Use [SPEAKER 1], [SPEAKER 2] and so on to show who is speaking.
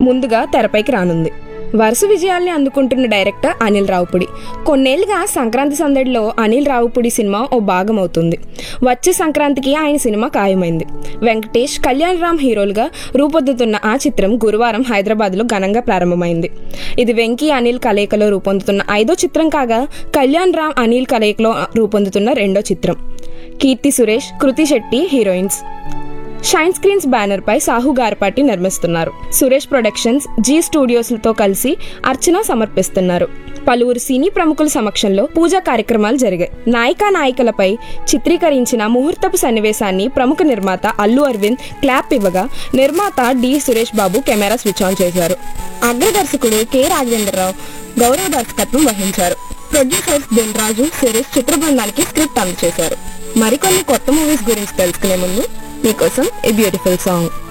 [SPEAKER 1] ముందుగా తెరపైకి రానుంది వరుస విజయాల్ని అందుకుంటున్న డైరెక్టర్ అనిల్ రావుపుడి కొన్నేళ్లుగా సంక్రాంతి సందడిలో అనిల్ రావుపుడి సినిమా ఓ భాగం అవుతుంది వచ్చే సంక్రాంతికి ఆయన సినిమా ఖాయమైంది వెంకటేష్ కళ్యాణ్ రామ్ హీరోలుగా రూపొందుతున్న ఆ చిత్రం గురువారం హైదరాబాద్లో ఘనంగా ప్రారంభమైంది ఇది వెంకీ అనిల్ కలయికలో రూపొందుతున్న ఐదో చిత్రం కాగా కళ్యాణ్ రామ్ అనిల్ కలయికలో రూపొందుతున్న రెండో చిత్రం Keerthy Suresh Krithi Shetty heroines shine screens banner పై సాహు గారపాటి నిర్మిస్తున్నారు సురేష్ ప్రొడక్షన్స్ జీ స్టూడియోస్లతో కలిసి అర్చన సమర్పిస్తున్నారు పలువురు సినీ ప్రముఖుల సమక్షంలో పూజా కార్యక్రమాలు జరిగాయి నాయికా నాయికలపై చిత్రీకరించిన ముహూర్తపు సన్నివేశాన్ని ప్రముఖ నిర్మాత అల్లు అరవింద్ క్లాప్ ఇవ్వగా నిర్మాత D Suresh Babu camera switch on చేశారు అగ్రదర్శకుడు కె రాఘవేంద్రరావు గౌరవ దర్శకత్వం వహించారు ప్రొడ్యూసర్స్ దిల్రాజు సురేష్ చిత్ర బృందానికి స్క్రిప్ట్ అందజేశారు మరికొన్ని కొత్త మూవీస్ గురించి తెలుసుకునే ముందు మీకోసం ఏ బ్యూటిఫుల్ సాంగ్